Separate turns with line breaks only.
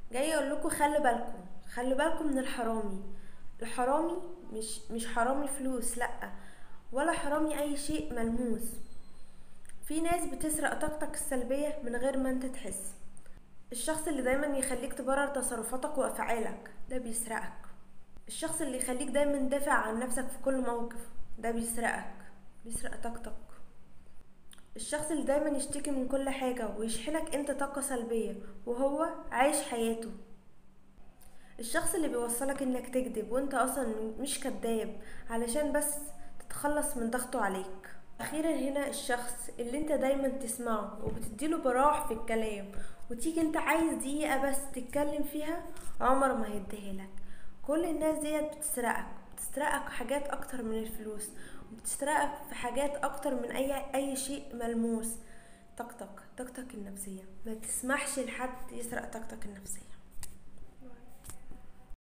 جاي اقول لكم خلي بالكم خلي بالكم من الحرامي الحرامي مش مش حرامي فلوس لا ولا حرامي اي شيء ملموس في ناس بتسرق طاقتك السلبية من غير ما انت تحس الشخص اللي دايما يخليك تبرر تصرفاتك وافعالك ده بيسرقك الشخص اللي يخليك دايما دافع عن نفسك في كل موقف ده بيسرقك بيسرق طاقتك الشخص اللي دايما يشتكي من كل حاجة ويشحنك انت طاقة سلبية وهو عايش حياته الشخص اللي بيوصلك انك تكذب وانت اصلا مش كذاب علشان بس تتخلص من ضغطه عليك اخيرا هنا الشخص اللي انت دايما تسمعه وبتديله براح في الكلام وتيجي انت عايز دقيقة بس تتكلم فيها عمر ما هيديها لك كل الناس ديت بتسرقك بتسرقك حاجات اكتر من الفلوس وبتسرقك في حاجات اكتر من اي اي شيء ملموس طاقتك طاقتك النفسية ما تسمحش لحد يسرق طاقتك النفسية